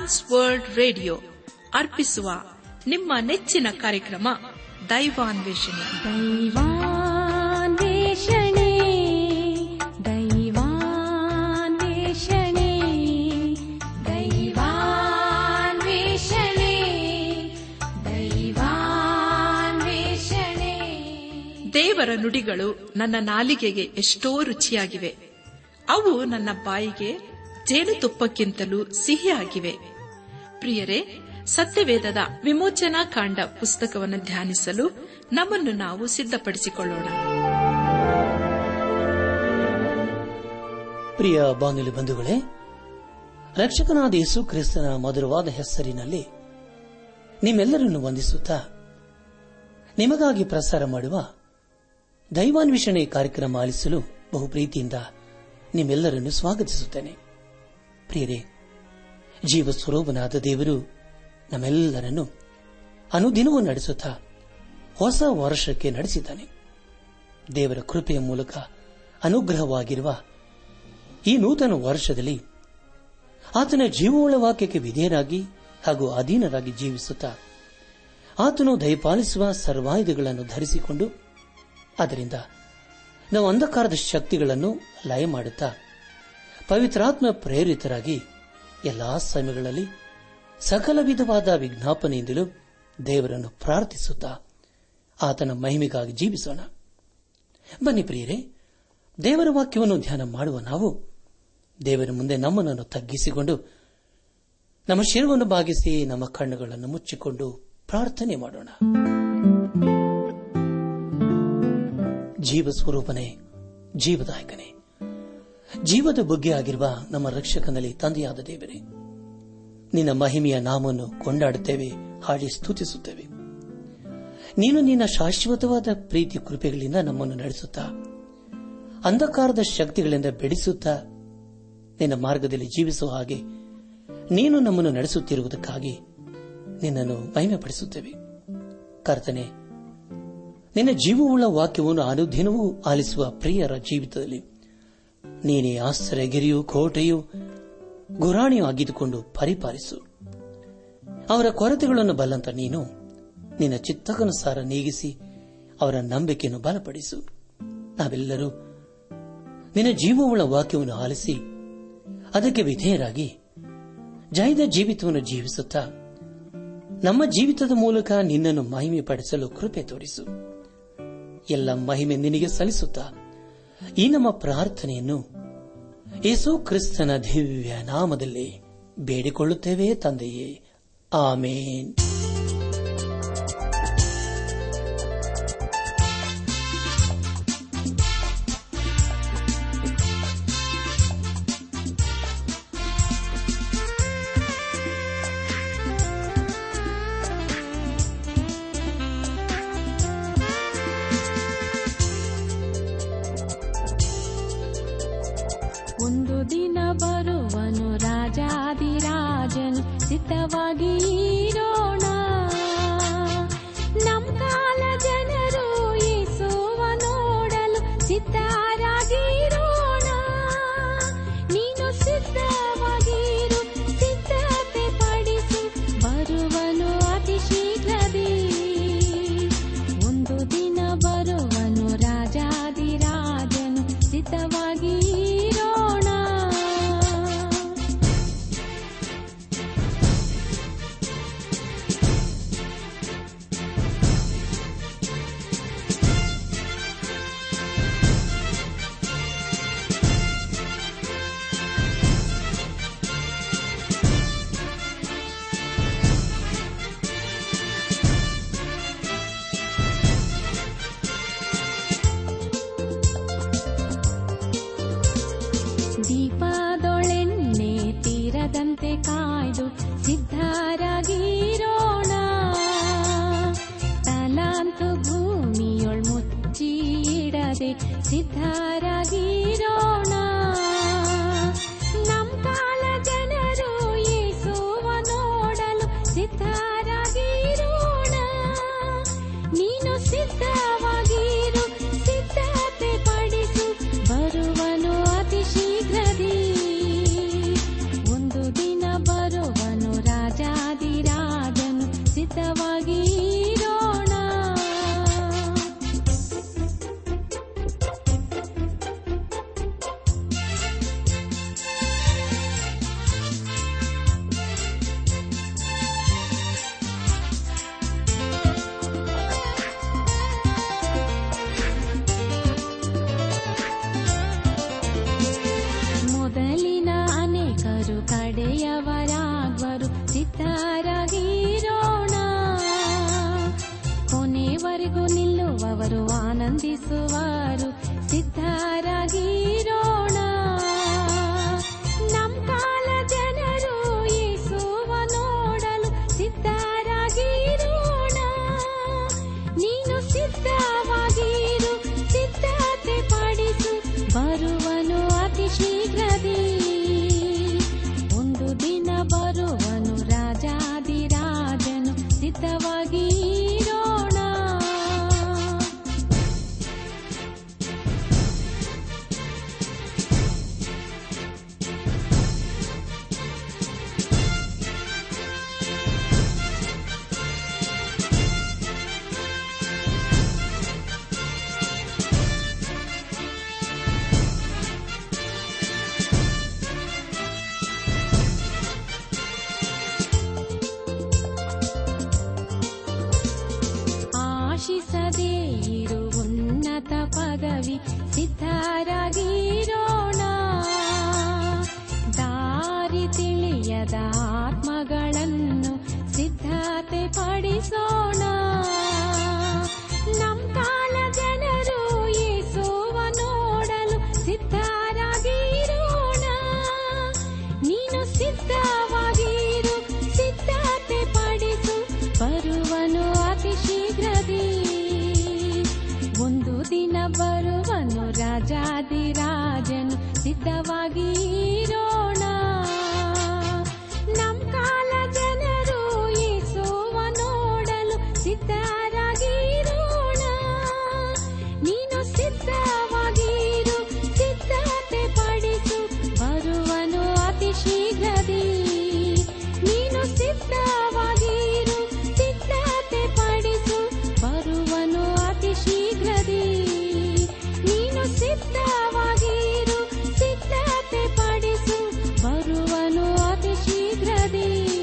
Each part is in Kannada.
ಟ್ರಾನ್ಸ್ ವರ್ಲ್ಡ್ ರೇಡಿಯೋ ಅರ್ಪಿಸುವ ನಿಮ್ಮ ನೆಚ್ಚಿನ ಕಾರ್ಯಕ್ರಮ ದೈವಾನ್ವೇಷಣೆ दैवान्वेषणे दैवान्वेषणे दैवान्वेषणे दैवान्वेषणे ದೇವರ ನುಡಿಗಳು ನನ್ನ ನಾಲಿಗೆಗೆ ಎಷ್ಟೋ ರುಚಿಯಾಗಿವೆ ಅವು ನನ್ನ ಬಾಯಿಗೆ ಜೇನುತುಪ್ಪಕ್ಕಿಂತಲೂ ಸಿಹಿಯಾಗಿವೆ ಪ್ರಿಯರೇ ಸತ್ಯವೇದದ ವಿಮೋಚನಾ ಕಾಂಡ ಪುಸ್ತಕವನ್ನು ಧ್ಯಾನಿಸಲು ನಮ್ಮನ್ನು ನಾವು ಸಿದ್ಧಪಡಿಸಿಕೊಳ್ಳೋಣ ಪ್ರಿಯ ಬಾನುಲಿ ಬಂಧುಗಳೇ ರಕ್ಷಕನಾದ ಯೇಸು ಕ್ರಿಸ್ತನ ಮಧುರವಾದ ಹೆಸರಿನಲ್ಲಿ ನಿಮ್ಮೆಲ್ಲರನ್ನು ವಂದಿಸುತ್ತಾ ನಿಮಗಾಗಿ ಪ್ರಸಾರ ಮಾಡುವ ದೈವಾನ್ವೇಷಣೆ ಕಾರ್ಯಕ್ರಮ ಆಲಿಸಲು ಬಹು ಪ್ರೀತಿಯಿಂದ ನಿಮ್ಮೆಲ್ಲರನ್ನು ಸ್ವಾಗತಿಸುತ್ತೇನೆ ಪ್ರಿಯರೇ ಜೀವ ಸ್ವರೂಪನಾದ ದೇವರು ನಮ್ಮೆಲ್ಲರನ್ನು ಅನುದಿನವೂ ನಡೆಸುತ್ತಾ ಹೊಸ ವರ್ಷಕ್ಕೆ ನಡೆಸಿದ್ದಾನೆ ದೇವರ ಕೃಪೆಯ ಮೂಲಕ ಅನುಗ್ರಹವಾಗಿರುವ ಈ ನೂತನ ವರ್ಷದಲ್ಲಿ ಆತನ ಜೀವವುಳ್ಳ ವಾಕ್ಯಕ್ಕೆ ವಿಧೇಯರಾಗಿ ಹಾಗೂ ಅಧೀನರಾಗಿ ಜೀವಿಸುತ್ತಾ ಆತನು ದಯಪಾಲಿಸುವ ಸರ್ವಾಯುಧಗಳನ್ನು ಧರಿಸಿಕೊಂಡು ಅದರಿಂದ ನಾವು ಅಂಧಕಾರದ ಶಕ್ತಿಗಳನ್ನು ಲಯ ಮಾಡುತ್ತಾ ಪವಿತ್ರಾತ್ಮ ಪ್ರೇರಿತರಾಗಿ ಎಲ್ಲಾ ಸಮಯಗಳಲ್ಲಿ ಸಕಲ ವಿಧವಾದ ವಿಜ್ಞಾಪನೆಯಿಂದಲೂ ದೇವರನ್ನು ಪ್ರಾರ್ಥಿಸುತ್ತಾ ಆತನ ಮಹಿಮೆಗಾಗಿ ಜೀವಿಸೋಣ ಬನ್ನಿ ಪ್ರಿಯರೇ ದೇವರ ವಾಕ್ಯವನ್ನು ಧ್ಯಾನ ಮಾಡುವ ನಾವು ದೇವರ ಮುಂದೆ ನಮ್ಮನನ್ನು ತಗ್ಗಿಸಿಕೊಂಡು ನಮ್ಮ ಶಿರವನ್ನು ಬಾಗಿಸಿ ನಮ್ಮ ಕಣ್ಣುಗಳನ್ನು ಮುಚ್ಚಿಕೊಂಡು ಪ್ರಾರ್ಥನೆ ಮಾಡೋಣ ಜೀವ ಸ್ವರೂಪನೇ ಜೀವದಾಯಕನೇ ಜೀವದ ಬಗ್ಗೆ ಆಗಿರುವ ನಮ್ಮ ರಕ್ಷಕನಲ್ಲಿ ತಂದೆಯಾದ ದೇವರೇ ನಿನ್ನ ಮಹಿಮೆಯ ನಾಮವನ್ನು ಕೊಂಡಾಡುತ್ತೇವೆ ಹಾಡಿ ಸ್ತುತಿಸುತ್ತೇವೆ ನೀನು ನಿನ್ನ ಶಾಶ್ವತವಾದ ಪ್ರೀತಿ ಕೃಪೆಗಳಿಂದ ನಮ್ಮನ್ನು ನಡೆಸುತ್ತಾ ಅಂಧಕಾರದ ಶಕ್ತಿಗಳಿಂದ ಬೆಳೆಸುತ್ತಾ ನಿನ್ನ ಮಾರ್ಗದಲ್ಲಿ ಜೀವಿಸುವ ಹಾಗೆ ನೀನು ನಮ್ಮನ್ನು ನಡೆಸುತ್ತಿರುವುದಕ್ಕಾಗಿ ನಿನ್ನನ್ನು ಮಹಿಮೆಪಡಿಸುತ್ತೇವೆ ಕರ್ತನೆ ನಿನ್ನ ಜೀವವುಳ್ಳ ವಾಕ್ಯವನ್ನು ಅನುದಿನವೂ ಆಲಿಸುವ ಪ್ರಿಯರ ಜೀವಿತದಲ್ಲಿ ನೀನೇ ಆಶ್ರಯಗಿರಿಯೂ ಕೋಟೆಯೂ ಗುರಾಣಿಯೂ ಆಗಿದ್ದುಕೊಂಡು ಪರಿಪಾಲಿಸು ಅವರ ಕೊರತೆಗಳನ್ನು ಬಲ್ಲಂತ ನೀನು ನಿನ್ನ ಚಿತ್ತಕನುಸಾರ ನೀಗಿಸಿ ಅವರ ನಂಬಿಕೆಯನ್ನು ಬಲಪಡಿಸು ನಾವೆಲ್ಲರೂ ನಿನ್ನ ಜೀವವುಳ್ಳ ವಾಕ್ಯವನ್ನು ಆಲಿಸಿ ಅದಕ್ಕೆ ವಿಧೇಯರಾಗಿ ಜಯದ ಜೀವಿತವನ್ನು ಜೀವಿಸುತ್ತಾ ನಮ್ಮ ಜೀವಿತದ ಮೂಲಕ ನಿನ್ನನ್ನು ಮಹಿಮೆ ಪಡಿಸಲು ಕೃಪೆ ತೋರಿಸು ಎಲ್ಲ ಮಹಿಮೆ ನಿನಗೆ ಸಲ್ಲಿಸುತ್ತಾ ಈ ನಮ್ಮ ಪ್ರಾರ್ಥನೆಯನ್ನು ಯೇಸು ಕ್ರಿಸ್ತನ ದಿವ್ಯ ನಾಮದಲ್ಲಿ ಬೇಡಿಕೊಳ್ಳುತ್ತೇವೆ ತಂದೆಯೇ ಆಮೇನ್ ಒಂದು ದಿನ ಬರುವನು ರಾಜಾದಿರಾಜನು ಸಿದ್ಧವಾಗಿ ಇರೋಣ ನಮ್ ಕಾಲ ಜನರು ಯೇಸುವ ನೋಡಲು ಸಿದ್ಧರಾಗಿರೋಣ ನೀನು ಸಿದ್ಧವಾಗಿರು ಸಿದ್ಧತೆ ಪಡಿಸು ಬರುವನು ಅತಿ ಶೀಘ್ರದಿ ಒಂದು ದಿನ ಬರುವನು ರಾಜಾದಿರಾಜನು ಸಿದ್ಧವಾಗಿ ಇರೋಣ ದೀಪದೊಳೆಣ್ಣೆ ತೀರದಂತೆ ಕಾಯ್ದು ಸಿದ್ಧರಾಗಿರೋಣ ತಲಾಂತು ಭೂಮಿಯೊಳ್ ಮುಚ್ಚಿ ಇಡದೆ ಸಿದ್ಧರಾಗಿರೋಣ ನಮ್ ಕಾಲ ಜನರು ಯೇಸುವ ನೋಡಲು ಸಿದ್ಧರಾಗಿರೋಣ ನೀನು ಸಿದ್ಧವಾಗಿರು ಸಿದ್ಧತೆ ಪಡಿಸು ಬರುವನು ಅತಿ ಶೀಘ್ರದಿ ಒಂದು ದಿನ ಬರುವನು ಕೊನೆಯವರೆಗೂ ನಿಲ್ಲುವವರು ಆನಂದಿಸುವರು ಸಿದ್ಧರಾಗಿರೋಣ ನಮ್ ಕಾಲ ಜನರು ಯೇಸುವ ನೋಡಲು ಸಿದ್ಧರಾಗಿರೋಣ ನೀನು ಸಿದ್ಧವಾಗಿರು ಸಿದ್ಧತೆ ಪಡಿಸು ಬರುವನು ಅತಿ ಶೀಘ್ರದಿ ಒಂದು ದಿನ ಬರುವನು ರಾಜಾದಿರಾಜನು ಸಿದ್ಧವಾಗಿರೋಣ ಆಶಿಸದೇ ಇರು ಉನ್ನತ ಪದವಿ ಸಿದ್ಧರಾಗಿರೋಣ ದಾರಿ ತಿಳಿಯದ ಆತ್ಮಗಳನ್ನು ಸಿದ್ಧತೆ ಪಡಿಸೋಣ ನಮ್ ಕಾಲ ಜನರು ಯೇಸುವ ನೋಡಲು ಸಿದ್ಧರಾಗಿರೋಣ ನೀನು ಸಿದ್ಧವಾಗಿರು ಸಿದ್ಧತೆ ಪಡಿಸು ಬರುವನು ಅತಿ ಶೀಘ್ರದಿ ಒಂದು ದಿನ ಬರುವನು ರಾಜಾದಿರಾಜನು ಸಿದ್ಧವಾಗಿರೋಣ ನಮ್ ಕಾಲ ಜನರು ಯೇಸುವ ನೋಡಲು ಸಿದ್ಧರಾಗಿರೋಣ ನೀನು ಸಿದ್ಧವಾಗಿರು ಸಿದ್ಧತೆ ಪಡಿಸು ಬರುವನು ಅತಿ ಶೀಘ್ರದಿ ನೀನು ಸಿದ್ಧವಾಗಿರು ಸಿದ್ಧತೆ ಪಡಿಸು ಬರುವನು ಅತಿ ಶೀಘ್ರದಿ ನೀನು ಸಿದ್ಧವಾಗಿರು ಸಿದ್ಧತೆ ಪಡಿಸು ಬರುವನು ಅತಿ ಶೀಘ್ರದಿ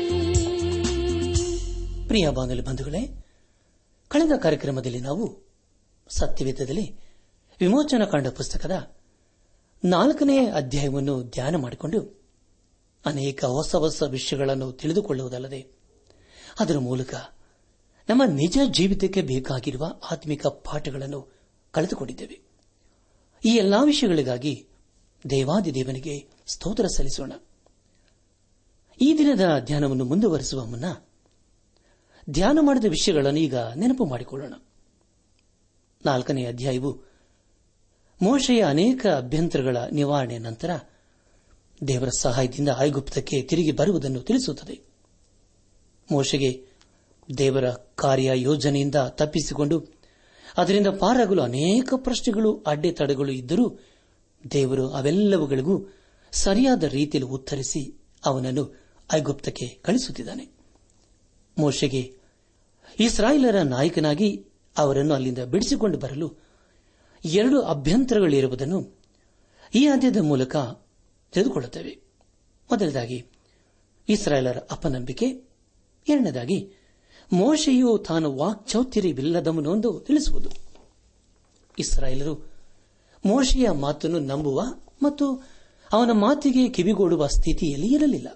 ಪ್ರಿಯ ಬಾನುಲಿ ಬಂಧುಗಳೇ ಕಳೆದ ಕಾರ್ಯಕ್ರಮದಲ್ಲಿ ನಾವು ಸತ್ಯವೇದದಲ್ಲಿ ವಿಮೋಚನ ಕಾಂಡ ಪುಸ್ತಕದ ನಾಲ್ಕನೇ ಅಧ್ಯಾಯವನ್ನು ಧ್ಯಾನ ಮಾಡಿಕೊಂಡು ಅನೇಕ ಹೊಸ ಹೊಸ ವಿಷಯಗಳನ್ನು ತಿಳಿದುಕೊಳ್ಳುವುದಲ್ಲದೆ ಅದರ ಮೂಲಕ ನಮ್ಮ ನಿಜ ಜೀವಿತಕ್ಕೆ ಬೇಕಾಗಿರುವ ಆತ್ಮಿಕ ಪಾಠಗಳನ್ನು ಕಳೆದುಕೊಂಡಿದ್ದೇವೆ ಈ ಎಲ್ಲಾ ವಿಷಯಗಳಿಗಾಗಿ ದೇವಾದಿ ದೇವನಿಗೆ ಸ್ತೋತ್ರ ಸಲ್ಲಿಸೋಣ ಈ ದಿನದ ಧ್ಯಾನವನ್ನು ಮುಂದುವರಿಸುವ ಮುನ್ನ ಧ್ಯಾನ ಮಾಡಿದ ವಿಷಯಗಳನ್ನು ಈಗ ನೆನಪು ಮಾಡಿಕೊಳ್ಳೋಣ ನಾಲ್ಕನೇ ಅಧ್ಯಾಯವು ಮೋಶೆಯ ಅನೇಕ ಅಭ್ಯಂತರಗಳ ನಿವಾರಣೆ ನಂತರ ದೇವರ ಸಹಾಯದಿಂದ ಐಗುಪ್ತಕ್ಕೆ ತಿರುಗಿ ಬರುವುದನ್ನು ತಿಳಿಸುತ್ತದೆ ಮೋಶೆಗೆ ದೇವರ ಕಾರ್ಯ ಯೋಜನೆಯಿಂದ ತಪ್ಪಿಸಿಕೊಂಡು ಅದರಿಂದ ಪಾರಾಗಲು ಅನೇಕ ಪ್ರಶ್ನೆಗಳು ಅಡ್ಡೆತಡೆಗಳು ಇದ್ದರೂ ದೇವರು ಅವೆಲ್ಲವುಗಳಿಗೂ ಸರಿಯಾದ ರೀತಿಯಲ್ಲಿ ಉತ್ತರಿಸಿ ಅವನನ್ನು ಐಗುಪ್ತಕ್ಕೆ ಕಳಿಸುತ್ತಿದ್ದಾನೆ ಮೋಶೆಗೆ ಇಸ್ರಾಯೇಲರ ನಾಯಕನಾಗಿ ಅವರನ್ನು ಅಲ್ಲಿಂದ ಬಿಡಿಸಿಕೊಂಡು ಬರಲು ಎರಡು ಅಭ್ಯಂತರಗಳಿರುವುದನ್ನು ಈ ಅಧ್ಯಾಯದ ಮೂಲಕ ತಿಳಿದುಕೊಳ್ಳುತ್ತೇವೆ ಮೊದಲದಾಗಿ ಇಸ್ರಾಯೇಲರ ಅಪನಂಬಿಕೆ ಎರಡನೇದಾಗಿ ಮೋಶೆಯು ತಾನು ವಾಕ್ಚಾೌತ್ಯರ್ಯವಿಲ್ಲದವನು ಎಂದು ತಿಳಿಸುವುದು ಇಸ್ರಾಯೇಲರು ಮೋಶೆಯ ಮಾತನ್ನು ನಂಬುವ ಮತ್ತು ಅವನ ಮಾತಿಗೆ ಕಿವಿಗೊಡುವ ಸ್ಥಿತಿಯಲ್ಲಿ ಇರಲಿಲ್ಲ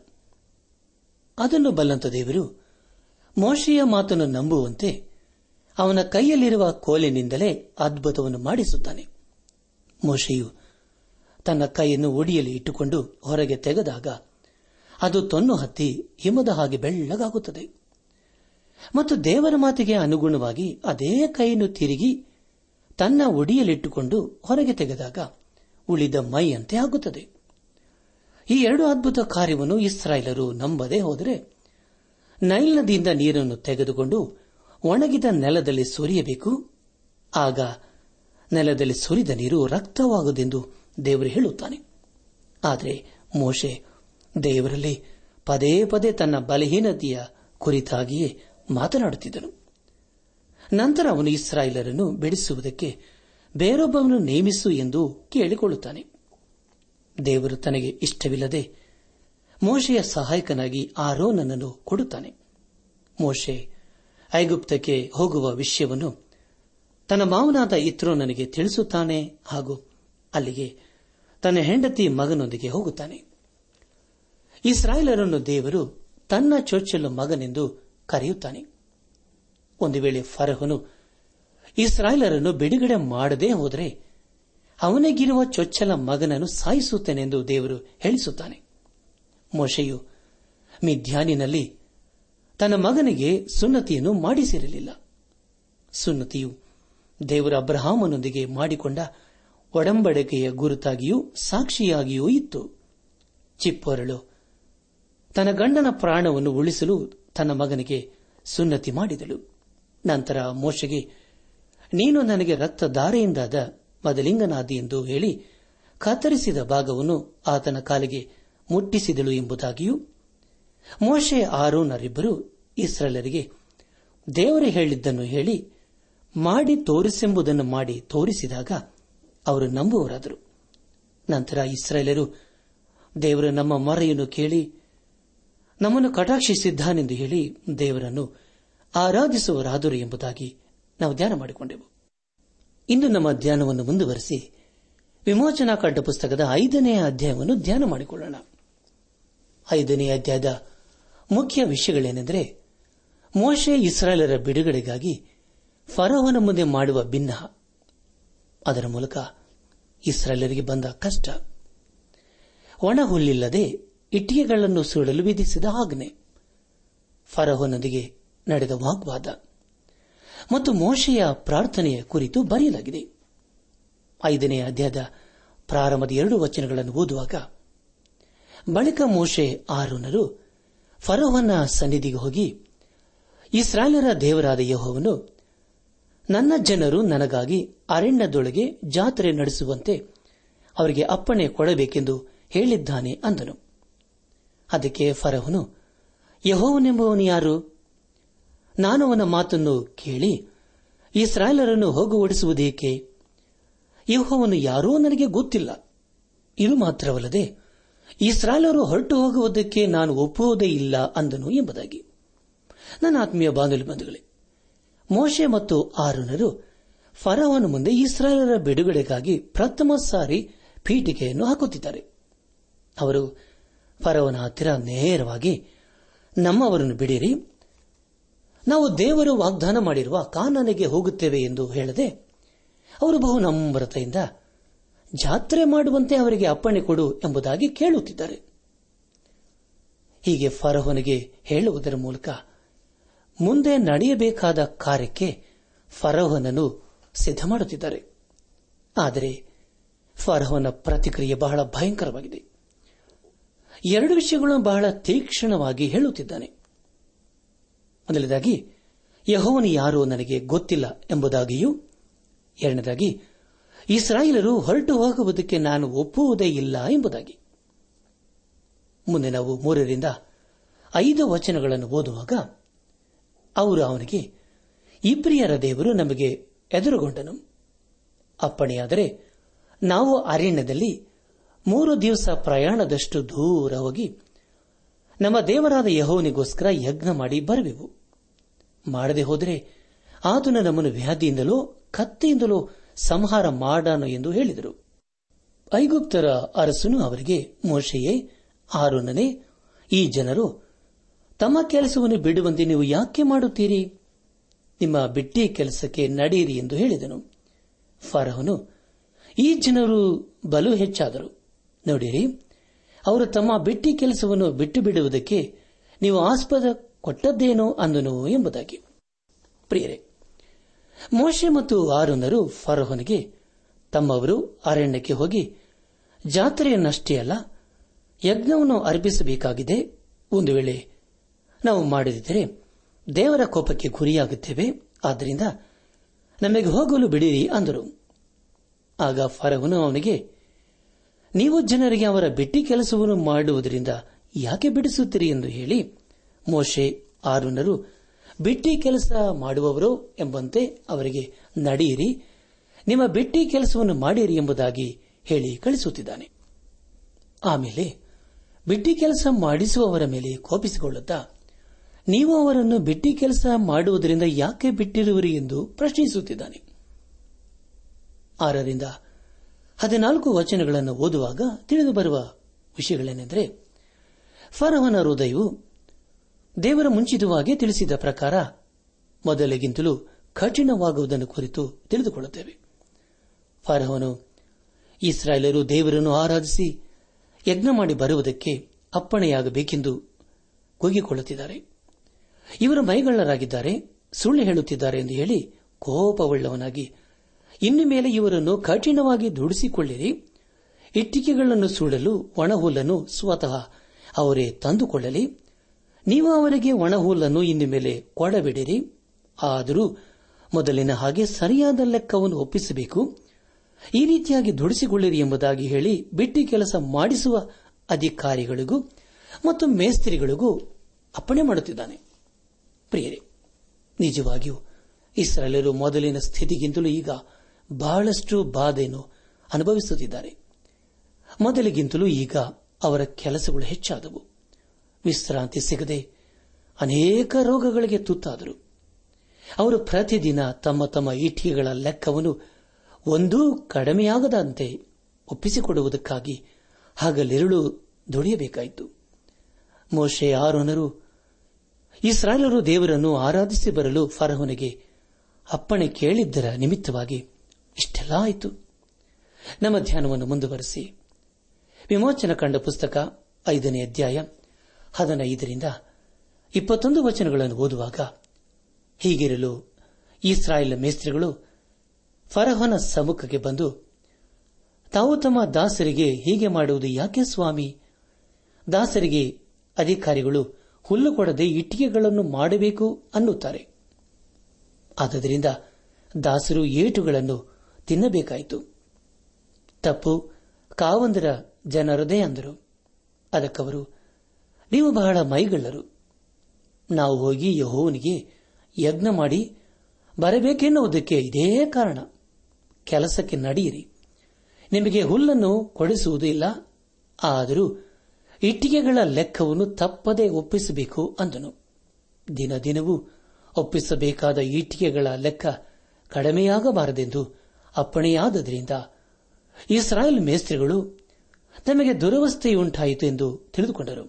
ಅದನ್ನು ಬಲ್ಲಂತ ದೇವರು ಮೋಶೆಯ ಮಾತನ್ನು ನಂಬುವಂತೆ ಅವನ ಕೈಯಲ್ಲಿರುವ ಕೋಲಿನಿಂದಲೇ ಅದ್ಭುತವನ್ನು ಮಾಡಿಸುತ್ತಾನೆ ಮೋಶೆಯು ತನ್ನ ಕೈಯನ್ನು ಒಡಿಯಲ್ಲಿ ಇಟ್ಟುಕೊಂಡು ಹೊರಗೆ ತೆಗೆದಾಗ ಅದು ತೊನ್ನು ಹತ್ತಿ ಹಿಮದ ಹಾಗೆ ಬೆಳ್ಳಗಾಗುತ್ತದೆ ಮತ್ತು ದೇವರ ಮಾತಿಗೆ ಅನುಗುಣವಾಗಿ ಅದೇ ಕೈಯನ್ನು ತಿರುಗಿ ತನ್ನ ಒಡಿಯಲ್ಲಿಟ್ಟುಕೊಂಡು ಹೊರಗೆ ತೆಗೆದಾಗ ಉಳಿದ ಮೈಯಂತೆ ಆಗುತ್ತದೆ ಈ ಎರಡು ಅದ್ಭುತ ಕಾರ್ಯವನ್ನು ಇಸ್ರಾಯೇಲರು ನಂಬದೆ ಹೋದರೆ ನೈಲ್ ನದಿಯಿಂದ ನೀರನ್ನು ತೆಗೆದುಕೊಂಡು ಒಣಗಿದ ನೆಲದಲ್ಲಿ ಸುರಿಯಬೇಕು ಆಗ ನೆಲದಲ್ಲಿ ಸುರಿದ ನೀರು ರಕ್ತವಾಗುವುದೆಂದು ದೇವರು ಹೇಳುತ್ತಾನೆ ಆದರೆ ಮೋಶೆ ದೇವರಲ್ಲಿ ಪದೇ ಪದೇ ತನ್ನ ಬಲಹೀನತೆಯ ಕುರಿತಾಗಿಯೇ ಮಾತನಾಡುತ್ತಿದ್ದನು ನಂತರ ಅವನು ಇಸ್ರಾಯೇಲರನ್ನು ಬಿಡಿಸುವುದಕ್ಕೆ ಬೇರೊಬ್ಬವನ್ನು ನೇಮಿಸು ಎಂದು ಕೇಳಿಕೊಳ್ಳುತ್ತಾನೆ ದೇವರು ತನಗೆ ಇಷ್ಟವಿಲ್ಲದೆ ಮೋಶೆಯ ಸಹಾಯಕನಾಗಿ ಆರೋನನನ್ನು ಕೊಡುತ್ತಾನೆ ಮೋಶೆ ಐಗುಪ್ತಕ್ಕೆ ಹೋಗುವ ವಿಷಯವನ್ನು ತನ್ನ ಮಾವನಾದ ಇತ್ರೋ ನನಗೆ ತಿಳಿಸುತ್ತಾನೆ ಹಾಗೂ ಅಲ್ಲಿಗೆ ತನ್ನ ಹೆಂಡತಿ ಮಗನೊಂದಿಗೆ ಹೋಗುತ್ತಾನೆ ಇಸ್ರಾಯೇಲರನ್ನು ದೇವರು ತನ್ನ ಚೊಚ್ಚಲು ಮಗನೆಂದು ಕರೆಯುತ್ತಾನೆ ಒಂದು ವೇಳೆ ಫರಹನು ಇಸ್ರಾಯೇಲರನ್ನು ಬಿಡುಗಡೆ ಮಾಡದೇ ಹೋದರೆ ಅವನಿಗಿರುವ ಚೊಚ್ಚಲ ಮಗನನ್ನು ಸಾಯಿಸುತ್ತೇನೆಂದು ದೇವರು ಹೇಳಿಸುತ್ತಾನೆ ಮೋಶೆಯು ಮಿಥ್ಯಾನಿನಲ್ಲಿ ತನ್ನ ಮಗನಿಗೆ ಸುನ್ನತಿಯನ್ನು ಮಾಡಿಸಿರಲಿಲ್ಲ ಸುನ್ನತಿಯು ದೇವರ ಅಬ್ರಹಾಮನೊಂದಿಗೆ ಮಾಡಿಕೊಂಡ ಒಡಂಬಡಿಕೆಯ ಗುರುತಾಗಿಯೂ ಸಾಕ್ಷಿಯಾಗಿಯೂ ಇತ್ತು ಚಿಪ್ಪೊರಳು ತನ್ನ ಗಂಡನ ಪ್ರಾಣವನ್ನು ಉಳಿಸಲು ತನ್ನ ಮಗನಿಗೆ ಸುನ್ನತಿ ಮಾಡಿದಳು ನಂತರ ಮೋಶೆಗೆ ನೀನು ನನಗೆ ರಕ್ತಧಾರೆಯಿಂದಾದ ಮೊದಲಿಂಗನಾದಿ ಎಂದು ಹೇಳಿ ಕತ್ತರಿಸಿದ ಭಾಗವನ್ನು ಆತನ ಕಾಲಿಗೆ ಮುಟ್ಟಿಸಿದಳು ಎಂಬುದಾಗಿಯೂ ಮೋಶೆ ಆರೋನರಿಬ್ಬರು ಇಸ್ರೇಲರಿಗೆ ದೇವರು ಹೇಳಿದ್ದನ್ನು ಹೇಳಿ ಮಾಡಿ ತೋರಿಸೆಂಬುದನ್ನು ಮಾಡಿ ತೋರಿಸಿದಾಗ ಅವರು ನಂಬುವರಾದರು ನಂತರ ಇಸ್ರೇಲರು ದೇವರು ನಮ್ಮ ಮೊರೆಯನ್ನು ಕೇಳಿ ನಮ್ಮನ್ನು ಕಟಾಕ್ಷಿಸಿದ್ದಾನೆಂದು ಹೇಳಿ ದೇವರನ್ನು ಆರಾಧಿಸುವರಾದರು ಎಂಬುದಾಗಿ ನಾವು ಧ್ಯಾನ ಮಾಡಿಕೊಂಡೆವು ಇಂದು ನಮ್ಮ ಧ್ಯಾನವನ್ನು ಮುಂದುವರೆಸಿ ವಿಮೋಚನಾ ಕಂಠ ಪುಸ್ತಕದ ಐದನೇ ಅಧ್ಯಾಯವನ್ನು ಧ್ಯಾನ ಮಾಡಿಕೊಳ್ಳೋಣ ಐದನೇ ಅಧ್ಯಾಯದ ಮುಖ್ಯ ವಿಷಯಗಳೇನೆಂದರೆ ಮೋಶೆ ಇಸ್ರಾಯೇಲರ ಬಿಡುಗಡೆಗಾಗಿ ಫರೋಹನ ಮುಂದೆ ಮಾಡುವ ಭಿನ್ನಹ ಅದರ ಮೂಲಕ ಇಸ್ರಾಯೇಲರಿಗೆ ಬಂದ ಕಷ್ಟ ಒಣ ಹುಲ್ಲಿಲ್ಲದೆ ಇಟ್ಟಿಗೆಗಳನ್ನು ಸುಡಲು ವಿಧಿಸಿದ ಆಜ್ಞೆ ಫರೋಹನೊಂದಿಗೆ ನಡೆದ ವಾಗ್ವಾದ ಮತ್ತು ಮೋಶೆಯ ಪ್ರಾರ್ಥನೆಯ ಕುರಿತು ಬರೆಯಲಾಗಿದೆ ಐದನೇ ಅಧ್ಯಾಯದ ಪ್ರಾರಂಭದ ಎರಡು ವಚನಗಳನ್ನು ಓದುವಾಗ ಬಳಿಕ ಮೋಶೆ ಆರೋನರು ಫರೋಹನ ಸನ್ನಿಧಿಗೆ ಹೋಗಿ ಇಸ್ರಾಯೇಲರ ದೇವರಾದ ಯಹೋವನು ನನ್ನ ಜನರು ನನಗಾಗಿ ಅರಣ್ಯದೊಳಗೆ ಜಾತ್ರೆ ನಡೆಸುವಂತೆ ಅವರಿಗೆ ಅಪ್ಪಣೆ ಕೊಡಬೇಕೆಂದು ಹೇಳಿದ್ದಾನೆ ಅಂದನು ಅದಕ್ಕೆ ಫರಹನು ಯಹೋವನೆಂಬುವನು ಯಾರು ನಾನು ಅವನ ಮಾತನ್ನು ಕೇಳಿ ಇಸ್ರಾಯೇಲರನ್ನು ಹೋಗುವಡಿಸುವುದೇಕೆ ಯಹೋವನು ಯಾರೋ ನನಗೆ ಗೊತ್ತಿಲ್ಲ ಇದು ಮಾತ್ರವಲ್ಲದೆ ಇಸ್ರಾಯೇಲರು ಹೊರಟು ಹೋಗುವುದಕ್ಕೆ ನಾನು ಒಪ್ಪುವುದೇ ಇಲ್ಲ ಅಂದನು ಎಂಬುದಾಗಿ ನನ್ನ ಆತ್ಮೀಯ ಬಾಂಧವ್ಯ ಬಂಧುಗಳೇ ಮೋಶೆ ಮತ್ತು ಆರುನರು ಫರವನ ಮುಂದೆ ಇಸ್ರಾಯೇಲರ ಬಿಡುಗಡೆಗಾಗಿ ಪ್ರಥಮ ಸಾರಿ ಪೀಠಿಕೆಯನ್ನು ಹಾಕುತ್ತಿದ್ದಾರೆ ಅವರು ಫರವನ ಹತ್ತಿರ ನೇರವಾಗಿ ನಮ್ಮವರನ್ನು ಬಿಡಿರಿ ನಾವು ದೇವರು ವಾಗ್ದಾನ ಮಾಡಿರುವ ಕಾನನೆಗೆ ಹೋಗುತ್ತೇವೆ ಎಂದು ಹೇಳದೆ ಅವರು ಬಹು ನಮ್ರತೆಯಿಂದ ಜಾತ್ರೆ ಮಾಡುವಂತೆ ಅವರಿಗೆ ಅಪ್ಪಣೆ ಕೊಡು ಎಂಬುದಾಗಿ ಕೇಳುತ್ತಿದ್ದಾರೆ ಹೀಗೆ ಫರಹೋನಿಗೆ ಹೇಳುವುದರ ಮೂಲಕ ಮುಂದೆ ನಡೆಯಬೇಕಾದ ಕಾರ್ಯಕ್ಕೆ ಫರೋಹನನ್ನು ಸಿದ್ಧ ಮಾಡುತ್ತಿದ್ದಾರೆ ಆದರೆ ಫರೋಹನ ಪ್ರತಿಕ್ರಿಯೆ ಬಹಳ ಭಯಂಕರವಾಗಿದೆ ಎರಡು ವಿಷಯಗಳನ್ನು ಬಹಳ ತೀಕ್ಷ್ಣವಾಗಿ ಹೇಳುತ್ತಿದ್ದಾನೆ ಮೊದಲನೇದಾಗಿ ಯಹೋವನು ಯಾರೋ ನನಗೆ ಗೊತ್ತಿಲ್ಲ ಎಂಬುದಾಗಿಯೂ ಎರಡನೇದಾಗಿ ಇಸ್ರಾಯೇಲರು ಹೊರಟು ಹೋಗುವುದಕ್ಕೆ ನಾನು ಒಪ್ಪುವುದೇ ಇಲ್ಲ ಎಂಬುದಾಗಿ ಮುಂದೆ ನಾವು ಮೂರರಿಂದ ಐದು ವಚನಗಳನ್ನು ಓದುವಾಗ ಅವರು ಅವನಿಗೆ ಇಬ್ರಿಯರ ದೇವರು ನಮಗೆ ಎದುರುಗೊಂಡನು ಅಪ್ಪಣೆಯಾದರೆ ನಾವು ಅರಣ್ಯದಲ್ಲಿ ಮೂರು ದಿವಸ ಪ್ರಯಾಣದಷ್ಟು ದೂರ ಹೋಗಿ ನಮ್ಮ ದೇವರಾದ ಯಹೋವನಿಗೋಸ್ಕರ ಯಜ್ಞ ಮಾಡಿ ಬರುವೆವು ಮಾಡದೆ ಹೋದರೆ ಆತನ ನಮ್ಮನ್ನು ವ್ಯಾಧಿಯಿಂದಲೋ ಕತ್ತೆಯಿಂದಲೋ ಸಂಹಾರ ಮಾಡಾನು ಎಂದು ಹೇಳಿದರು ಐಗುಪ್ತರ ಅರಸನು ಅವರಿಗೆ ಮೋಶೆಯೇ ಆರೋನನೇ ಈ ಜನರು ತಮ್ಮ ಕೆಲಸವನ್ನು ಬಿಡುವಂತೆ ನೀವು ಯಾಕೆ ಮಾಡುತ್ತೀರಿ ನಿಮ್ಮ ಬಿಟ್ಟಿ ಕೆಲಸಕ್ಕೆ ನಡೆಯಿರಿ ಎಂದು ಹೇಳಿದನು ಫರಹನು ಈ ಜನರು ಬಲು ಹೆಚ್ಚಾದರು ನೋಡಿರಿ ಅವರು ತಮ್ಮ ಬಿಟ್ಟಿ ಕೆಲಸವನ್ನು ಬಿಟ್ಟು ಬಿಡುವುದಕ್ಕೆ ನೀವು ಆಸ್ಪದ ಕೊಟ್ಟದ್ದೇನೋ ಅಂದನು ಎಂಬುದಾಗಿ ಪ್ರಿಯರೇ ಮೋಶೆ ಮತ್ತು ಆರೋನರು ಫರೋಹನಿಗೆ ತಮ್ಮವರು ಅರಣ್ಯಕ್ಕೆ ಹೋಗಿ ಜಾತ್ರೆಯನ್ನಷ್ಟೇ ಅಲ್ಲ ಯಜ್ಞವನ್ನು ಅರ್ಪಿಸಬೇಕಾಗಿದೆ ಒಂದು ವೇಳೆ ನಾವು ಮಾಡದಿದ್ದರೆ ದೇವರ ಕೋಪಕ್ಕೆ ಗುರಿಯಾಗುತ್ತೇವೆ ಆದ್ದರಿಂದ ನಮಗೆ ಹೋಗಲು ಬಿಡಿರಿ ಅಂದರು ಆಗ ಫರವನು ಅವನಿಗೆ ನೀವು ಜನರಿಗೆ ಅವರ ಬಿಟ್ಟಿ ಕೆಲಸವನ್ನು ಮಾಡುವುದರಿಂದ ಯಾಕೆ ಬಿಡಿಸುತ್ತೀರಿ ಎಂದು ಹೇಳಿ ಮೋಶೆ ಆರುನರು ಬಿಟ್ಟಿ ಕೆಲಸ ಮಾಡುವವರು ಎಂಬಂತೆ ಅವರಿಗೆ ನಡೆಯಿರಿ ನಿಮ್ಮ ಬಿಟ್ಟಿ ಕೆಲಸವನ್ನು ಮಾಡಿರಿ ಎಂಬುದಾಗಿ ಹೇಳಿ ಕಳಿಸುತ್ತಿದ್ದಾನೆ ಆಮೇಲೆ ಬಿಟ್ಟಿ ಕೆಲಸ ಮಾಡಿಸುವವರ ಮೇಲೆ ಕೋಪಿಸಿಕೊಳ್ಳುತ್ತಾ ನೀವು ಅವರನ್ನು ಬಿಟ್ಟಿ ಕೆಲಸ ಮಾಡುವುದರಿಂದ ಯಾಕೆ ಬಿಟ್ಟಿರುವಿರಿ ಎಂದು ಪ್ರಶ್ನಿಸುತ್ತಿದ್ದಾನೆ ಆರರಿಂದ ಹದಿನಾಲ್ಕು ವಚನಗಳನ್ನು ಓದುವಾಗ ತಿಳಿದು ಬರುವ ವಿಷಯಗಳೇನೆಂದರೆ ಫರವನ ಹೃದಯವು ದೇವರ ಮುಂಚಿತವಾಗಿ ತಿಳಿಸಿದ ಪ್ರಕಾರ ಮೊದಲಿಗಿಂತಲೂ ಕಠಿಣವಾಗುವುದನ್ನು ಕುರಿತು ತಿಳಿದುಕೊಳ್ಳುತ್ತೇವೆ ಫಾರಹವನು ಇಸ್ರಾಯೇಲರು ದೇವರನ್ನು ಆರಾಧಿಸಿ ಯಜ್ಞ ಮಾಡಿ ಬರುವುದಕ್ಕೆ ಅಪ್ಪಣೆಯಾಗಬೇಕೆಂದು ಕೂಗಿಕೊಳ್ಳುತ್ತಿದ್ದಾರೆ ಇವರು ಮೈಗಳ್ಳರಾಗಿದ್ದಾರೆ ಸುಳ್ಳು ಹೇಳುತ್ತಿದ್ದಾರೆ ಎಂದು ಹೇಳಿ ಕೋಪವುಳ್ಳವನಾಗಿ ಇನ್ನು ಮೇಲೆ ಇವರನ್ನು ಕಠಿಣವಾಗಿ ದುಡಿಸಿಕೊಳ್ಳಿರಿ ಇಟ್ಟಿಗೆಗಳನ್ನು ಸುಡಲು ಒಣಹುಲ್ಲನ್ನು ಸ್ವತಃ ಅವರೇ ತಂದುಕೊಳ್ಳಲಿ ನೀವು ಅವರಿಗೆ ಒಣಹುಲ್ಲನ್ನು ಇನ್ನು ಮೇಲೆ ಕೊಡಬಿಡಿರಿ ಆದರೂ ಮೊದಲಿನ ಹಾಗೆ ಸರಿಯಾದ ಲೆಕ್ಕವನ್ನು ಒಪ್ಪಿಸಬೇಕು ಈ ರೀತಿಯಾಗಿ ದುಡಿಸಿಕೊಳ್ಳಿರಿ ಎಂಬುದಾಗಿ ಹೇಳಿ ಬಿಟ್ಟಿ ಕೆಲಸ ಮಾಡಿಸುವ ಅಧಿಕಾರಿಗಳಿಗೂ ಮತ್ತು ಮೇಸ್ತ್ರಿಗಳಿಗೂ ಅಪ್ಪಣೆ ಮಾಡುತ್ತಿದ್ದಾನೆ ಪ್ರಿಯರೇ ನಿಜವಾಗಿಯೂ ಇಸ್ರಾಯೇಲರು ಮೊದಲಿನ ಸ್ಥಿತಿಗಿಂತಲೂ ಈಗ ಬಹಳಷ್ಟು ಬಾಧೆಯನ್ನು ಅನುಭವಿಸುತ್ತಿದ್ದಾರೆ ಮೊದಲಿಗಿಂತಲೂ ಈಗ ಅವರ ಕೆಲಸಗಳು ಹೆಚ್ಚಾದವು ವಿಶ್ರಾಂತಿ ಸಿಗದೆ ಅನೇಕ ರೋಗಗಳಿಗೆ ತುತ್ತಾದರು ಅವರು ಪ್ರತಿದಿನ ತಮ್ಮ ತಮ್ಮ ಇಟ್ಟಿಗೆಗಳ ಲೆಕ್ಕವನ್ನು ಒಂದೂ ಕಡಿಮೆಯಾಗದಂತೆ ಒಪ್ಪಿಸಿಕೊಡುವುದಕ್ಕಾಗಿ ಹಗಲಿರುಳು ದುಡಿಯಬೇಕಾಯಿತು ಮೋಶೆ ಆರೋನರು ಇಸ್ರಾಯೇಲರು ದೇವರನ್ನು ಆರಾಧಿಸಿ ಬರಲು ಫರಹನಿಗೆ ಅಪ್ಪಣೆ ಕೇಳಿದ್ದರ ನಿಮಿತ್ತವಾಗಿ ಇಷ್ಟೆಲ್ಲ ಆಯಿತು ನಮ್ಮ ಧ್ಯಾನವನ್ನು ಮುಂದುವರೆಸಿ ವಿಮೋಚನ ಕಂಡ ಪುಸ್ತಕ ಐದನೇ ಅಧ್ಯಾಯ ಹದಿನೈದರಿಂದ ಇಪ್ಪತ್ತೊಂದು ವಚನಗಳನ್ನು ಓದುವಾಗ ಹೀಗಿರಲು ಇಸ್ರಾಯೇಲ್ ಮೇಸ್ತ್ರಿಗಳು ಫರಹನ ಸಮ್ಮುಖಕ್ಕೆ ಬಂದು ತಾವು ತಮ್ಮ ದಾಸರಿಗೆ ಹೀಗೆ ಮಾಡುವುದು ಯಾಕೆ ಸ್ವಾಮಿ ದಾಸರಿಗೆ ಅಧಿಕಾರಿಗಳು ಹುಲ್ಲು ಕೊಡದೆ ಇಟ್ಟಿಗೆಗಳನ್ನು ಮಾಡಬೇಕು ಅನ್ನುತ್ತಾರೆ ಆದ್ದರಿಂದ ದಾಸರು ಏಟುಗಳನ್ನು ತಿನ್ನಬೇಕಾಯಿತು ತಪ್ಪು ಕಾವಂದರ ಜನರದೇ ಅಂದರು ಅದಕ್ಕವರು ನೀವು ಬಹಳ ಮೈಗಳ್ಳರು ನಾವು ಹೋಗಿ ಯಹೋವನಿಗೆ ಯಜ್ಞ ಮಾಡಿ ಬರಬೇಕೆನ್ನುವುದಕ್ಕೆ ಇದೇ ಕಾರಣ ಕೆಲಸಕ್ಕೆ ನಡೆಯಿರಿ ನಿಮಗೆ ಹುಲ್ಲನ್ನು ಕೊಡಿಸುವುದೂ ಇಲ್ಲ ಆದರೂ ಇಟ್ಟಿಗೆಗಳ ಲೆಕ್ಕವನ್ನು ತಪ್ಪದೆ ಒಪ್ಪಿಸಬೇಕು ಅಂದನು ದಿನ ದಿನವೂ ಒಪ್ಪಿಸಬೇಕಾದ ಇಟ್ಟಿಗೆಗಳ ಲೆಕ್ಕ ಕಡಿಮೆಯಾಗಬಾರದೆಂದು ಅಪ್ಪಣೆಯಾದದರಿಂದ ಇಸ್ರಾಯೇಲ್ ಮೇಸ್ತ್ರಿಗಳು ತಮಗೆ ದುರವಸ್ಥೆಯುಂಟಾಯಿತು ಎಂದು ತಿಳಿದುಕೊಂಡರು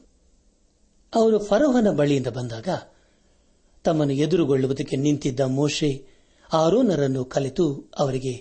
ಅವರು ಫರೋಹನ ಬಳಿಯಿಂದ ಬಂದಾಗ ತಮ್ಮನ್ನು ಎದುರುಗೊಳ್ಳುವುದಕ್ಕೆ ನಿಂತಿದ್ದ ಮೋಶೆ ಆರೋನರನ್ನು ಕಲಿತು ಅವರಿಗೆ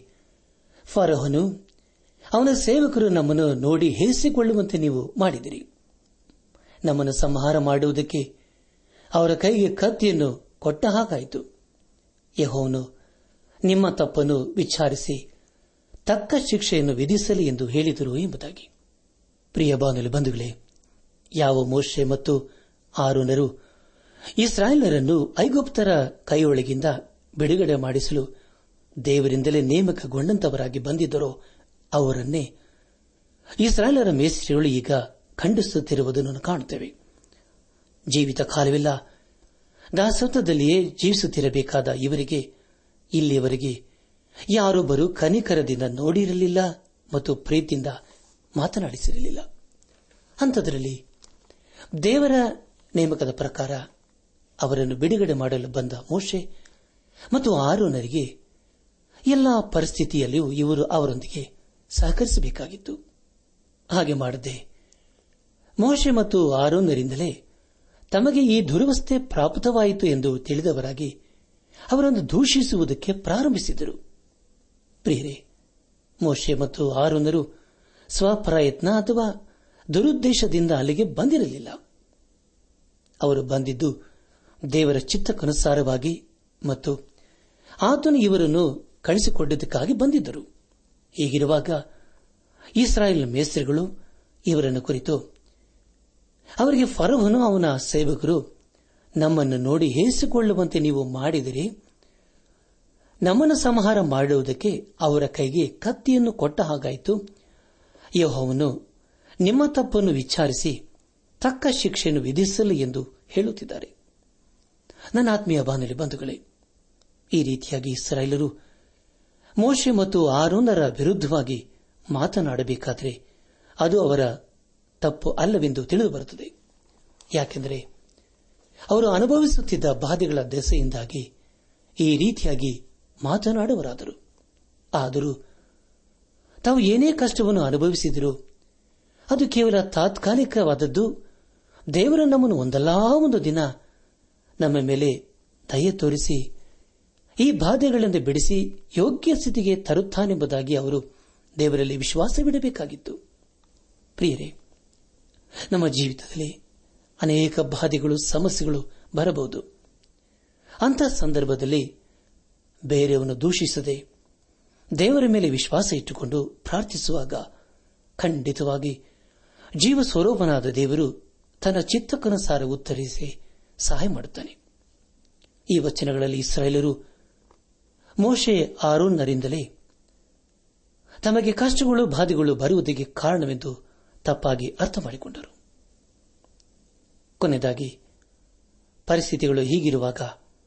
ಫರೋಹನು ಅವನ ಸೇವಕರು ನಮ್ಮನ್ನು ನೋಡಿ ಹೇಸಿಕೊಳ್ಳುವಂತೆ ನೀವು ಮಾಡಿದಿರಿ ನಮ್ಮನ್ನು ಸಂಹಾರ ಮಾಡುವುದಕ್ಕೆ ಅವರ ಕೈಗೆ ಕತ್ತಿಯನ್ನು ಕೊಟ್ಟ ಹಾಗಾಯಿತು ಯಹೋವನು ನಿಮ್ಮ ತಪ್ಪನ್ನು ವಿಚಾರಿಸಿ ತಕ್ಕ ಶಿಕ್ಷೆಯನ್ನು ವಿಧಿಸಲಿ ಎಂದು ಹೇಳಿದರು ಎಂಬುದಾಗಿ ಪ್ರಿಯ ಬಾನುಲಿ ಬಂಧುಗಳೇ ಯಾವ ಮೋಶೆ ಮತ್ತು ಆರೋನರು ಇಸ್ರಾಯೇಲರನ್ನು ಐಗುಪ್ತರ ಕೈಯೊಳಗಿಂದ ಬಿಡುಗಡೆ ಮಾಡಿಸಲು ದೇವರಿಂದಲೇ ನೇಮಕಗೊಂಡಂತವರಾಗಿ ಬಂದಿದ್ದರೋ ಅವರನ್ನೇ ಇಸ್ರಾಯೇಲರ ಮೇಸ್ತ್ರಿಗಳು ಈಗ ಖಂಡಿಸುತ್ತಿರುವುದನ್ನು ಕಾಣುತ್ತೇವೆ ಜೀವಿತ ಕಾಲವಿಲ್ಲ ದಾಸತ್ವದಲ್ಲಿಯೇ ಜೀವಿಸುತ್ತಿರಬೇಕಾದ ಇವರಿಗೆ ಇಲ್ಲಿಯವರೆಗೆ ಯಾರೊಬ್ಬರು ಕನಿಕರದಿಂದ ನೋಡಿರಲಿಲ್ಲ ಮತ್ತು ಪ್ರೀತಿಯಿಂದ ಮಾತನಾಡಿಸಿರಲಿಲ್ಲ ಅಂಥದರಲ್ಲಿ ದೇವರ ನೇಮಕದ ಪ್ರಕಾರ ಅವರನ್ನು ಬಿಡುಗಡೆ ಮಾಡಲು ಬಂದ ಮೋಶೆ ಮತ್ತು ಆರೋನರಿಗೆ ಎಲ್ಲಾ ಪರಿಸ್ಥಿತಿಯಲ್ಲಿಯೂ ಇವರು ಅವರೊಂದಿಗೆ ಸಹಕರಿಸಬೇಕಾಗಿತ್ತು ಹಾಗೆ ಮಾಡದೆ ಮೋಶೆ ಮತ್ತು ಆರೋನರಿಂದಲೇ ತಮಗೆ ಈ ದುರವಸ್ಥೆ ಪ್ರಾಪ್ತವಾಯಿತು ಎಂದು ತಿಳಿದವರಾಗಿ ಅವರನ್ನು ದೂಷಿಸುವುದಕ್ಕೆ ಪ್ರಾರಂಭಿಸಿದರು ಪ್ರಿಯರೇ ಮೋಶೆ ಮತ್ತು ಆರೋನರು ಸ್ವಪ್ರಯತ್ನ ಅಥವಾ ದುರುದ್ದೇಶದಿಂದ ಅಲ್ಲಿಗೆ ಬಂದಿರಲಿಲ್ಲ ಅವರು ಬಂದಿದ್ದು ದೇವರ ಚಿತ್ತಕ್ಕನುಸಾರವಾಗಿ ಮತ್ತು ಆತನು ಇವರನ್ನು ಕಳಿಸಿಕೊಟ್ಟದಕ್ಕಾಗಿ ಬಂದಿದ್ದರು ಹೀಗಿರುವಾಗ ಇಸ್ರಾಯೇಲ್ ಮೇಸ್ತ್ರಿಗಳು ಇವರನ್ನು ಕುರಿತು ಅವರಿಗೆ ಫರೋಹನು ಅವನ ಸೇವಕರು ನಮ್ಮನ್ನು ನೋಡಿ ಹೇಸಿಕೊಳ್ಳುವಂತೆ ನೀವು ಮಾಡಿದಿರಿ ನಮ್ಮನ್ನು ಸಂಹಾರ ಮಾಡುವುದಕ್ಕೆ ಅವರ ಕೈಗೆ ಕತ್ತಿಯನ್ನು ಕೊಟ್ಟ ಹಾಗಾಯಿತು ಯಹೋವನು ನಿಮ್ಮ ತಪ್ಪನ್ನು ವಿಚಾರಿಸಿ ತಕ್ಕ ಶಿಕ್ಷೆಯನ್ನು ವಿಧಿಸಲಿ ಎಂದು ಹೇಳುತ್ತಿದ್ದಾರೆ ನನ್ನ ಆತ್ಮೀಯ ಬಾನುಲಿ ಬಂಧುಗಳೇ ಈ ರೀತಿಯಾಗಿ ಇಸ್ರಾಯೇಲರು ಮೋಶೆ ಮತ್ತು ಆರೋನರ ವಿರುದ್ಧವಾಗಿ ಮಾತನಾಡಬೇಕಾದರೆ ಅದು ಅವರ ತಪ್ಪು ಅಲ್ಲವೆಂದು ತಿಳಿದುಬರುತ್ತದೆ ಯಾಕೆಂದರೆ ಅವರು ಅನುಭವಿಸುತ್ತಿದ್ದ ಬಾಧೆಗಳ ದೆಸೆಯಿಂದಾಗಿ ಈ ರೀತಿಯಾಗಿ ಮಾತನಾಡುವರಾದರು ಆದರೂ ತಾವು ಏನೇ ಕಷ್ಟವನ್ನು ಅನುಭವಿಸಿದರೂ ಅದು ಕೇವಲ ತಾತ್ಕಾಲಿಕವಾದದ್ದು ದೇವರ ನಮ್ಮನ್ನು ಒಂದಲ್ಲಾ ಒಂದು ದಿನ ನಮ್ಮ ಮೇಲೆ ದಯೆ ತೋರಿಸಿ ಈ ಬಾಧೆಗಳಿಂದ ಬಿಡಿಸಿ ಯೋಗ್ಯ ಸ್ಥಿತಿಗೆ ತರುತ್ತಾನೆಂಬುದಾಗಿ ಅವರು ದೇವರಲ್ಲಿ ವಿಶ್ವಾಸವಿಡಬೇಕಾಗಿತ್ತು ಪ್ರಿಯರೇ ನಮ್ಮ ಜೀವಿತದಲ್ಲಿ ಅನೇಕ ಬಾಧೆಗಳು ಸಮಸ್ಯೆಗಳು ಬರಬಹುದು ಅಂತಹ ಸಂದರ್ಭದಲ್ಲಿ ಬೇರೆಯವನು ದೂಷಿಸದೆ ದೇವರ ಮೇಲೆ ವಿಶ್ವಾಸ ಇಟ್ಟುಕೊಂಡು ಪ್ರಾರ್ಥಿಸುವಾಗ ಖಂಡಿತವಾಗಿ ಜೀವ ಸ್ವರೂಪನಾದ ದೇವರು ತನ್ನ ಚಿತ್ತಕ್ಕನುಸಾರ ಉತ್ತರಿಸಿ ಸಹಾಯ ಮಾಡುತ್ತಾನೆ ಈ ವಚನಗಳಲ್ಲಿ ಇಸ್ರಾಯೇಲರು ಮೋಶೆ ಆರೋನ್ನರಿಂದಲೇ ತಮಗೆ ಕಷ್ಟಗಳು ಬಾಧೆಗಳು ಬರುವುದಕ್ಕೆ ಕಾರಣವೆಂದು ತಪ್ಪಾಗಿ ಅರ್ಥ ಮಾಡಿಕೊಂಡರು ಕೊನೆಯದಾಗಿ ಪರಿಸ್ಥಿತಿಗಳು ಹೀಗಿರುವಾಗ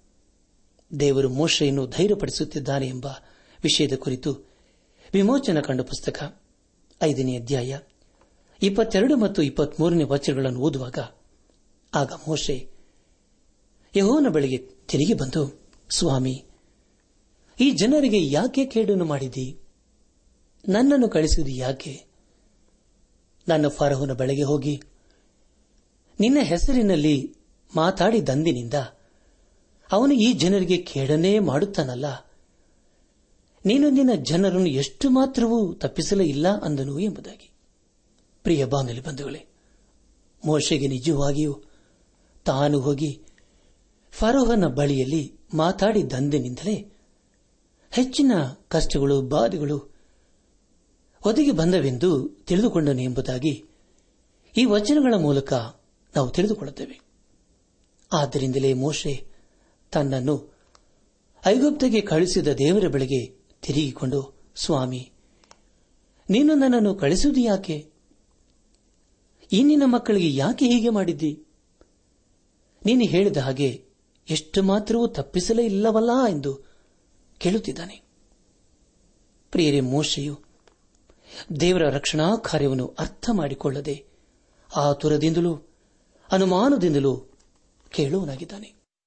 ದೇವರು ಮೋಶೆಯನ್ನು ಧೈರ್ಯಪಡಿಸುತ್ತಿದ್ದಾನೆ ಎಂಬ ವಿಷಯದ ಕುರಿತು ವಿಮೋಚನ ಕಂಡ ಪುಸ್ತಕ ಐದನೇ ಅಧ್ಯಾಯ ಇಪ್ಪತ್ತೆರಡು ಮತ್ತು ಇಪ್ಪತ್ಮೂರನೇ ವಚನಗಳನ್ನು ಓದುವಾಗ ಆಗ ಮೋಶೆ ಯಹೋವನ ಬಳಿಗೆ ತಿರುಗಿ ಬಂದು ಸ್ವಾಮಿ ಈ ಜನರಿಗೆ ಯಾಕೆ ಕೇಡನ್ನು ಮಾಡಿದಿ ನನ್ನನ್ನು ಕಳಿಸಿದು ಯಾಕೆ ನನ್ನ ಫರಹನ ಬಳಿಗೆ ಹೋಗಿ ನಿನ್ನ ಹೆಸರಿನಲ್ಲಿ ಮಾತಾಡಿದಂದಿನಿಂದ ಅವನು ಈ ಜನರಿಗೆ ಕೇಡನ್ನೇ ಮಾಡುತ್ತಾನಲ್ಲ ನೀನು ನಿನ್ನ ಜನರನ್ನು ಎಷ್ಟು ಮಾತ್ರವೂ ತಪ್ಪಿಸಲೇ ಇಲ್ಲ ಅಂದನು ಎಂಬುದಾಗಿ ಪ್ರಿಯ ಬಾಂಧಲಿ ಬಂಧುಗಳೇ ಮೋಶೆಗೆ ನಿಜವಾಗಿಯೂ ತಾನು ಹೋಗಿ ಫರೋಹನ ಬಳಿಯಲ್ಲಿ ಮಾತಾಡಿದಂದಿನಿಂದಲೇ ಹೆಚ್ಚಿನ ಕಷ್ಟಗಳು ಬಾಧೆಗಳು ಒದಗಿ ಬಂದವೆಂದು ತಿಳಿದುಕೊಂಡನು ಎಂಬುದಾಗಿ ಈ ವಚನಗಳ ಮೂಲಕ ನಾವು ತಿಳಿದುಕೊಳ್ಳುತ್ತೇವೆ ಆದ್ದರಿಂದಲೇ ಮೋಶೆ ತನ್ನನ್ನು ಐಗುಪ್ತಗೆ ಕಳಿಸಿದ ದೇವರ ಬಳಿಗೆ ತಿರುಗಿಕೊಂಡು ಸ್ವಾಮಿ ನೀನು ನನ್ನನ್ನು ಕಳಿಸುವುದು ಯಾಕೆ ಈ ನಿನ್ನ ಮಕ್ಕಳಿಗೆ ಯಾಕೆ ಹೀಗೆ ಮಾಡಿದ್ದಿ ನೀನು ಹೇಳಿದ ಹಾಗೆ ಎಷ್ಟು ಮಾತ್ರವೂ ತಪ್ಪಿಸಲೇ ಇಲ್ಲವಲ್ಲ ಎಂದು ಕೇಳುತ್ತಿದ್ದಾನೆ ಪ್ರಿಯರೇ ಮೋಶೆಯು ದೇವರ ರಕ್ಷಣಾ ಕಾರ್ಯವನ್ನು ಅರ್ಥ ಮಾಡಿಕೊಳ್ಳದೆ ಆತುರದಿಂದಲೂ ಅನುಮಾನದಿಂದಲೂ ಕೇಳುವನಾಗಿದ್ದಾನೆ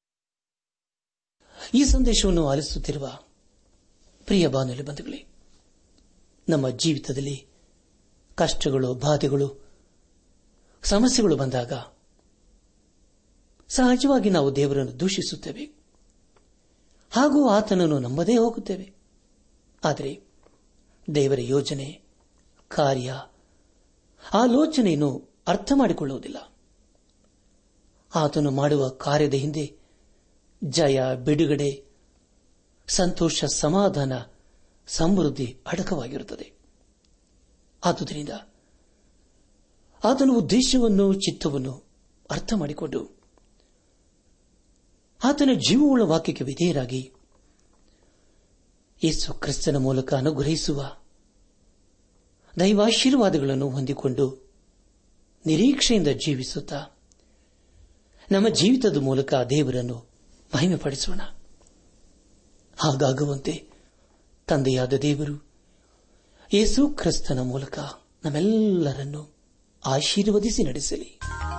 ಈ ಸಂದೇಶವನ್ನು ಆಲಿಸುತ್ತಿರುವ ಪ್ರಿಯ ಬಾನುಲಿ ಬಂಧುಗಳೇ ನಮ್ಮ ಜೀವಿತದಲ್ಲಿ ಕಷ್ಟಗಳು ಬಾಧೆಗಳು ಸಮಸ್ಯೆಗಳು ಬಂದಾಗ ಸಹಜವಾಗಿ ನಾವು ದೇವರನ್ನು ದೂಷಿಸುತ್ತೇವೆ ಹಾಗೂ ಆತನನ್ನು ನಂಬದೇ ಹೋಗುತ್ತೇವೆ ಆದರೆ ದೇವರ ಯೋಜನೆ ಕಾರ್ಯ ಆಲೋಚನೆಯನ್ನು ಅರ್ಥ ಮಾಡಿಕೊಳ್ಳುವುದಿಲ್ಲ ಆತನು ಮಾಡುವ ಕಾರ್ಯದ ಹಿಂದೆ ಜಯ ಬಿಡುಗಡೆ ಸಂತೋಷ ಸಮಾಧಾನ ಸಮೃದ್ಧಿ ಅಡಕವಾಗಿರುತ್ತದೆ ಆದುದರಿಂದ ಆತನ ಉದ್ದೇಶವನ್ನು ಚಿತ್ತವನ್ನು ಅರ್ಥ ಮಾಡಿಕೊಂಡು ಆತನ ಜೀವವುಳ್ಳ ವಾಕ್ಯಕ್ಕೆ ವಿಧೇಯರಾಗಿ ಯೇಸು ಕ್ರಿಸ್ತನ ಮೂಲಕ ಅನುಗ್ರಹಿಸುವ ದೈವಾಶೀರ್ವಾದಗಳನ್ನು ಹೊಂದಿಕೊಂಡು ನಿರೀಕ್ಷೆಯಿಂದ ಜೀವಿಸುತ್ತಾ ನಮ್ಮ ಜೀವಿತದ ಮೂಲಕ ದೇವರನ್ನು ಮಹಿಮೆಪಡಿಸೋಣ ಹಾಗಾಗುವಂತೆ ತಂದೆಯಾದ ದೇವರು ಯೇಸು ಕ್ರಿಸ್ತನ ಮೂಲಕ ನಮ್ಮೆಲ್ಲರನ್ನು ಆಶೀರ್ವದಿಸಿ ನಡೆಸಲಿ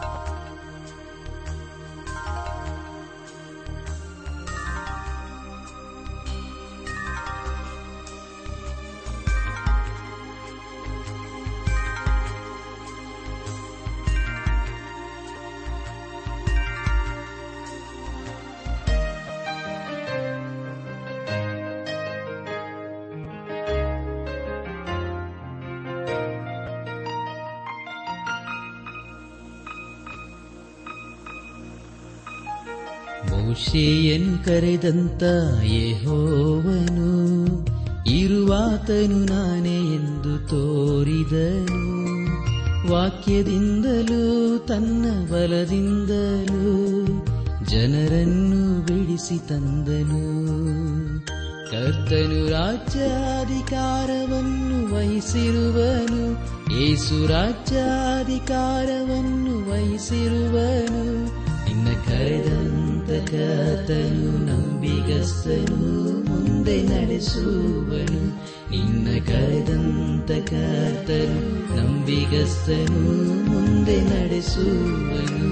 ಮೋಶೆಯನ್ ಕರೆದಂತ ಯೆಹೋವನು ಇರುವಾತನು ನಾನೇ ಎಂದು ತೋರಿದನು ವಾಕ್ಯದಿಂದಲೂ ತನ್ನ ಬಲದಿಂದಲೂ ಜನರನ್ನು ಬಿಡಿಸಿ ತಂದನು ಕರ್ತನು ರಾಜ್ಯಾಧಿಕಾರವನ್ನು ವಹಿಸಿರುವನು ಏಸು ರಾಜ್ಯಾಧಿಕಾರವನ್ನು ವಹಿಸಿರುವನು ನಿನ್ನ ಕರೆದಂತ ಕರ್ತನು ನಂಬಿಗಸ್ತನು ಮುಂದೆ ನಡೆಸುವನು ನಿನ್ನ ಕರೆದಂತ ಕರ್ತನು ನಂಬಿಗಸ್ತನು ಮುಂದೆ ನಡೆಸುವನು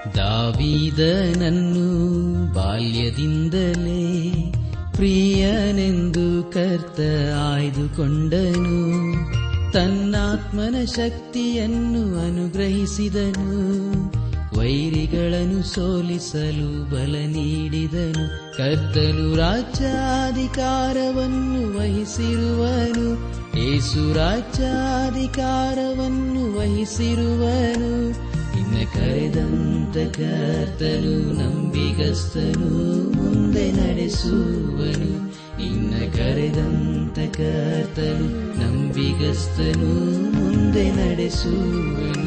ದಾವೀದನನ್ನು ಬಾಲ್ಯದಿಂದಲೇ ಪ್ರಿಯನೆಂದು ಕರ್ತ ಆಯ್ದುಕೊಂಡನು ತನ್ನಾತ್ಮನ ಶಕ್ತಿಯನ್ನು ಅನುಗ್ರಹಿಸಿದನು ವೈರಿಗಳನ್ನು ಸೋಲಿಸಲು ಬಲ ನೀಡಿದನು ಕರ್ತನು ರಾಜ್ಯಾಧಿಕಾರವನ್ನು ವಹಿಸಿರುವನು ಏಸು ರಾಜ್ಯಾಧಿಕಾರವನ್ನು ವಹಿಸಿರುವನು ಇನ್ನ ಕರೆದಂತ ಕರ್ತನು ನಂಬಿಗಸ್ತನು ಮುಂದೆ ನಡೆಸುವನು ಇನ್ನ ಕರೆದಂತ ಕರ್ತನು ನಂಬಿಗಸ್ತನು ಮುಂದೆ ನಡೆಸುವನು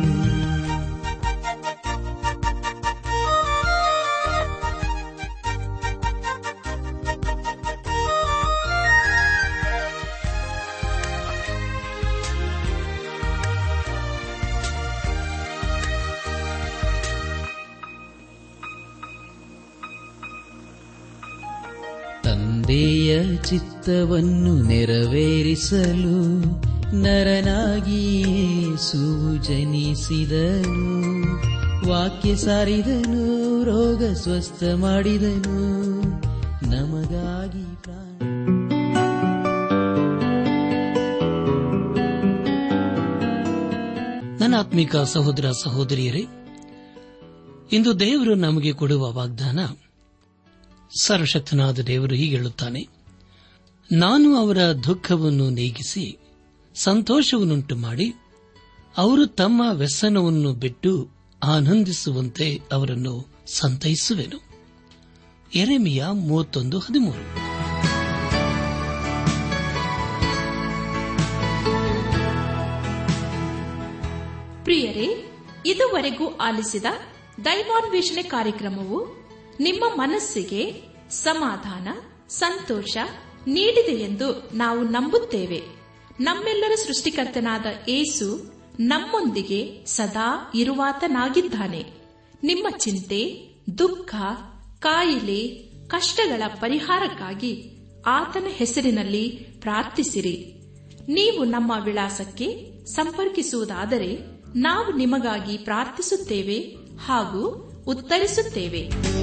ತಂದೆಯ ಚಿತ್ತವನ್ನು ನೆರವೇರಿಸಲು ನರನಾಗಿ ಯೇಸು ಜನಿಸಿದನು ವಾಕ್ಯ ಸಾರಿದನು ರೋಗ ಸ್ವಸ್ಥ ಮಾಡಿದನು ನಮಗಾಗಿ ಪ್ರಾಣ ನನ್ನ ಆತ್ಮಿಕ ಸಹೋದರ ಸಹೋದರಿಯರೇ ಇಂದು ದೇವರು ನಮಗೆ ಕೊಡುವ ವಾಗ್ದಾನ ಸರ್ವಶಕ್ತನಾದ ದೇವರು ಹೀಗೆ ಹೇಳುತ್ತಾನೆ ನಾನು ಅವರ ದುಃಖವನ್ನು ನೀಗಿಸಿ ಸಂತೋಷವನ್ನುಂಟು ಮಾಡಿ ಅವರು ತಮ್ಮ ವ್ಯಸನವನ್ನು ಬಿಟ್ಟು ಆನಂದಿಸುವಂತೆ ಅವರನ್ನು ಸಂತೈಸುವೆನು ಎರೆಮಿಯ ಮೂವತ್ತೊಂದು ಹದಿಮೂರು ಪ್ರಿಯರೇ ಇದುವರೆಗೂ ಆಲಿಸಿದ ದೈವಾನ್ವೇಷಣೆ ಕಾರ್ಯಕ್ರಮವು ನಿಮ್ಮ ಮನಸ್ಸಿಗೆ ಸಮಾಧಾನ ಸಂತೋಷ ನೀಡಿದೆ ಎಂದು ನಾವು ನಂಬುತ್ತೇವೆ ನಮ್ಮೆಲ್ಲರ ಸೃಷ್ಟಿಕರ್ತನಾದ ಏಸು ನಮ್ಮೊಂದಿಗೆ ಸದಾ ಇರುವಾತನಾಗಿದ್ದಾನೆ ನಿಮ್ಮ ಚಿಂತೆ ದುಃಖ ಕಾಯಿಲೆ ಕಷ್ಟಗಳ ಪರಿಹಾರಕ್ಕಾಗಿ ಆತನ ಹೆಸರಿನಲ್ಲಿ ಪ್ರಾರ್ಥಿಸಿರಿ ನೀವು ನಮ್ಮ ವಿಳಾಸಕ್ಕೆ ಸಂಪರ್ಕಿಸುವುದಾದರೆ ನಾವು ನಿಮಗಾಗಿ ಪ್ರಾರ್ಥಿಸುತ್ತೇವೆ ಹಾಗೂ ಉತ್ತರಿಸುತ್ತೇವೆ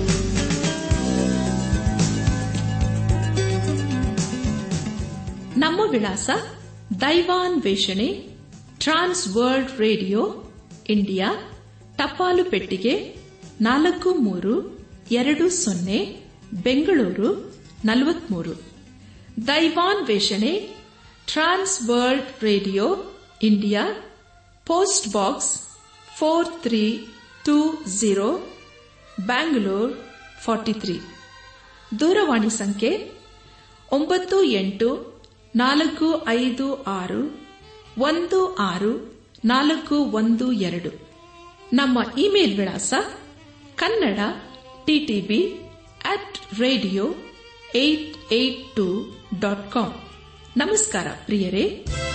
ನಮ್ಮ ವಿಳಾಸ ದೈವಾನ್ ವೇಷಣೆ ಟ್ರಾನ್ಸ್ ವರ್ಲ್ಡ್ ರೇಡಿಯೋ ಇಂಡಿಯಾ ಟಪಾಲು ಪೆಟ್ಟಿಗೆ ನಾಲ್ಕು ಮೂರು ಎರಡು ಸೊನ್ನೆ ಬೆಂಗಳೂರು ನಲವತ್ಮೂರು ದೈವಾನ್ ವೇಷಣೆ Trans World Radio India post box four three two zero Bangalore forty three ದೂರವಾಣಿ ಸಂಖ್ಯೆ ಒಂಬತ್ತು ಎಂಟು ನಾಲ್ಕು ಐದು ಆರು ಒಂದು ಆರು ನಾಲ್ಕು ಒಂದು ಎರಡು ನಮ್ಮ ಇಮೇಲ್ ವಿಳಾಸ Kannada TTB at radio eight eight two dot com ನಮಸ್ಕಾರ ಪ್ರಿಯರೇ